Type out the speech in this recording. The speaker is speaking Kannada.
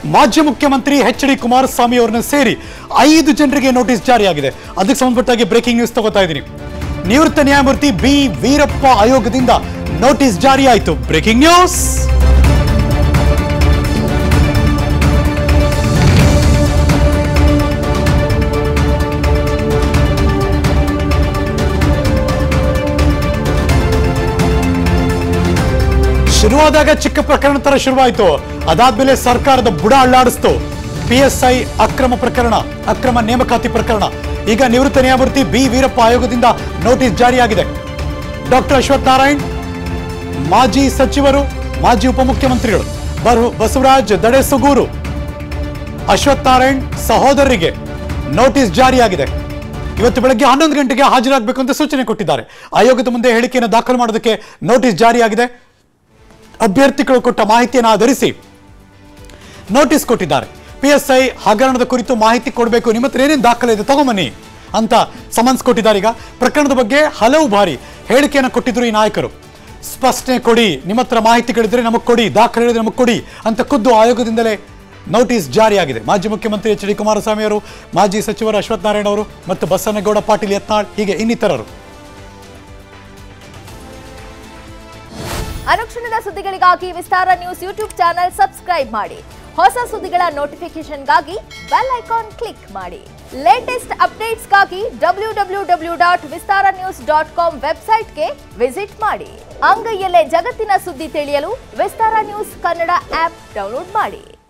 ಮಾಜಿ ಮುಖ್ಯಮಂತ್ರಿ ಎಚ್ ಡಿ ಕುಮಾರಸ್ವಾಮಿ ಅವರನ್ನ ಸೇರಿ ಐದು ಜನರಿಗೆ ನೋಟಿಸ್ ಜಾರಿಯಾಗಿದೆ ಅದಕ್ಕೆ ಸಂಬಂಧಪಟ್ಟಾಗಿ ಬ್ರೇಕಿಂಗ್ ನ್ಯೂಸ್ ತಗೋತಾ ಇದ್ದೀನಿ ನಿವೃತ್ತ ನ್ಯಾಯಮೂರ್ತಿ ಬಿ ವೀರಪ್ಪ ಆಯೋಗದಿಂದ ನೋಟಿಸ್ ಜಾರಿ ಆಯಿತು ಬ್ರೇಕಿಂಗ್ ನ್ಯೂಸ್ ಶುರುವಾದಾಗ ಚಿಕ್ಕ ಪ್ರಕರಣ ತರ ಶುರುವಾಯಿತು ಅದಾದ್ಮೇಲೆ ಸರ್ಕಾರದ ಬುಡ ಅಳ್ಳಾಡಿಸ್ತು ಪಿ ಎಸ್ ಐ ಅಕ್ರಮ ಪ್ರಕರಣ ಅಕ್ರಮ ನೇಮಕಾತಿ ಪ್ರಕರಣ ಈಗ ನಿವೃತ್ತ ನ್ಯಾಯಮೂರ್ತಿ ಬಿ ವೀರಪ್ಪ ಆಯೋಗದಿಂದ ನೋಟಿಸ್ ಜಾರಿಯಾಗಿದೆ ಡಾಕ್ಟರ್ ಅಶ್ವಥ್ ನಾರಾಯಣ್ ಮಾಜಿ ಸಚಿವರು ಮಾಜಿ ಉಪಮುಖ್ಯಮಂತ್ರಿಗಳು ಬರು ಬಸವರಾಜ್ ದಡೆಸುಗೂರು ಅಶ್ವಥ್ ನಾರಾಯಣ್ ಸಹೋದರರಿಗೆ ನೋಟಿಸ್ ಜಾರಿಯಾಗಿದೆ ಇವತ್ತು ಬೆಳಗ್ಗೆ ಹನ್ನೊಂದು ಗಂಟೆಗೆ ಹಾಜರಾಗಬೇಕು ಅಂತ ಸೂಚನೆ ಕೊಟ್ಟಿದ್ದಾರೆ ಆಯೋಗದ ಮುಂದೆ ಹೇಳಿಕೆಯನ್ನು ದಾಖಲು ಮಾಡೋದಕ್ಕೆ ನೋಟಿಸ್ ಜಾರಿಯಾಗಿದೆ ಅಭ್ಯರ್ಥಿಗಳು ಕೊಟ್ಟ ಮಾಹಿತಿಯನ್ನು ಆಧರಿಸಿ ನೋಟಿಸ್ ಕೊಟ್ಟಿದ್ದಾರೆ ಪಿ ಎಸ್ ಐ ಹಗರಣದ ಕುರಿತು ಮಾಹಿತಿ ಕೊಡಬೇಕು ನಿಮ್ಮ ಹತ್ರ ಏನೇನು ದಾಖಲೆ ಇದೆ ತಗೊಂಬನ್ನಿ ಅಂತ ಸಮನ್ಸ್ ಕೊಟ್ಟಿದ್ದಾರೆ ಈಗ ಪ್ರಕರಣದ ಬಗ್ಗೆ ಹಲವು ಬಾರಿ ಹೇಳಿಕೆಯನ್ನು ಕೊಟ್ಟಿದ್ರು ಈ ನಾಯಕರು ಸ್ಪಷ್ಟನೆ ಕೊಡಿ ನಿಮ್ಮ ಹತ್ರ ಮಾಹಿತಿಗಳಿದ್ರೆ ನಮಗೆ ಕೊಡಿ ದಾಖಲೆಗಳಿದ್ರೆ ನಮಗೆ ಕೊಡಿ ಅಂತ ಖುದ್ದು ಆಯೋಗದಿಂದಲೇ ನೋಟಿಸ್ ಜಾರಿಯಾಗಿದೆ ಮಾಜಿ ಮುಖ್ಯಮಂತ್ರಿ ಎಚ್ ಡಿ ಕುಮಾರಸ್ವಾಮಿ ಅವರು ಮಾಜಿ ಸಚಿವರು ಅಶ್ವಥ್ ನಾರಾಯಣ ಅವರು ಮತ್ತು ಬಸನಗೌಡ ಪಾಟೀಲ್ ಯತ್ನಾಳ್ ಹೀಗೆ ಇನ್ನಿತರರು ಅನುಕ್ಷಣದ ಸುದ್ದಿಗಳಿಗಾಗಿ Vistara news YouTube channel subscribe ಮಾಡಿ ಹೊಸ ಸುದ್ದಿಗಳ ನೋಟಿಫಿಕೇಶನ್ಗಾಗಿ ಬೆಲ್ ಐಕಾನ್ ಕ್ಲಿಕ್ ಮಾಡಿ ಲೇಟೆಸ್ಟ್ ಅಪ್ಡೇಟ್ಸ್ಗಾಗಿ W W W dot Vistara news dot com ವೆಬ್ಸೈಟ್ಗೆ ವಿಸಿಟ್ ಮಾಡಿ ಅಂಗೈಯಲ್ಲೇ ಜಗತ್ತಿನ ಸುದ್ದಿ ತಿಳಿಯಲು Vistara news Kannada app download ಮಾಡಿ